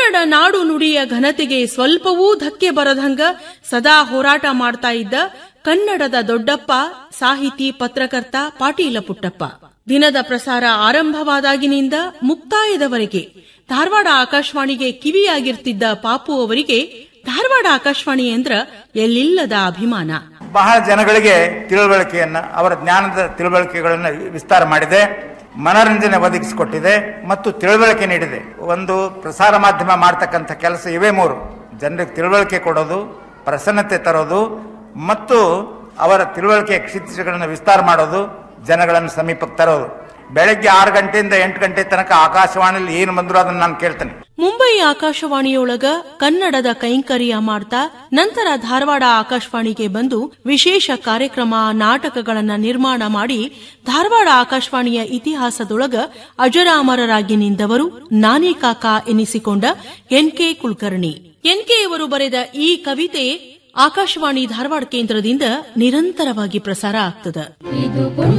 ಕನ್ನಡ ನಾಡು ನುಡಿಯ ಘನತೆಗೆ ಸ್ವಲ್ಪವೂ ಧಕ್ಕೆ ಬರದಂಗ ಸದಾ ಹೋರಾಟ ಮಾಡ್ತಾ ಇದ್ದ ಕನ್ನಡದ ದೊಡ್ಡಪ್ಪ ಸಾಹಿತಿ ಪತ್ರಕರ್ತ ಪಾಟೀಲ ಪುಟ್ಟಪ್ಪ ದಿನದ ಪ್ರಸಾರ ಆರಂಭವಾದಾಗಿನಿಂದ ಮುಕ್ತಾಯದವರೆಗೆ ಧಾರವಾಡ ಆಕಾಶವಾಣಿಗೆ ಕಿವಿಯಾಗಿರ್ತಿದ್ದ ಪಾಪು ಅವರಿಗೆ ಧಾರವಾಡ ಆಕಾಶವಾಣಿ ಎಂದ್ರ ಎಲ್ಲಿಲ್ಲದ ಅಭಿಮಾನ ಬಹಳ ಜನಗಳಿಗೆ ತಿಳುವಳಿಕೆಯನ್ನ ಅವರ ಜ್ಞಾನದ ತಿಳುವಳಿಕೆಗಳನ್ನು ವಿಸ್ತಾರ ಮಾಡಿದೆ ಮನರಂಜನೆ ಒದಗಿಸಿಕೊಟ್ಟಿದೆ ಮತ್ತು ತಿಳುವಳಿಕೆ ನೀಡಿದೆ ಒಂದು ಪ್ರಸಾರ ಮಾಧ್ಯಮ ಮಾಡ್ತಕ್ಕಂಥ ಕೆಲಸ ಇವೇ ಮೂರು ಜನರಿಗೆ ತಿಳುವಳಿಕೆ ಕೊಡೋದು ಪ್ರಸನ್ನತೆ ತರೋದು ಮತ್ತು ಅವರ ತಿಳುವಳಿಕೆ ಕ್ಷಿತಿಜಗಳನ್ನು ವಿಸ್ತಾರ ಮಾಡೋದು ಜನಗಳನ್ನು ಸಮೀಪಕ್ಕೆ ತರೋದು ಬೆಳಗ್ಗೆ ಆರು ಗಂಟೆಯಿಂದ ಎಂಟು ಗಂಟೆ ತನಕ ಆಕಾಶವಾಣಿಯಲ್ಲಿ ಏನು ಬಂದ್ರು ಅದನ್ನು ನಾನು ಕೇಳ್ತೇನೆ ಮುಂಬೈ ಆಕಾಶವಾಣಿಯೊಳಗ ಕನ್ನಡದ ಕೈಂಕರ್ಯ ಮಾಡ್ತಾ ನಂತರ ಧಾರವಾಡ ಆಕಾಶವಾಣಿಗೆ ಬಂದು ವಿಶೇಷ ಕಾರ್ಯಕ್ರಮ ನಾಟಕಗಳನ್ನ ನಿರ್ಮಾಣ ಮಾಡಿ ಧಾರವಾಡ ಆಕಾಶವಾಣಿಯ ಇತಿಹಾಸದೊಳಗ ಅಜರಾಮರರಾಗಿ ನಿಂದವರು ನಾನೇ ಕಾಕ ಎನಿಸಿಕೊಂಡ ಎನ್ಕೆ ಕುಲಕರ್ಣಿ ಎನ್ಕೆ ಅವರು ಬರೆದ ಈ ಕವಿತೆ ಆಕಾಶವಾಣಿ ಧಾರವಾಡ ಕೇಂದ್ರದಿಂದ ನಿರಂತರವಾಗಿ ಪ್ರಸಾರ ಆಗ್ತದ ಇದು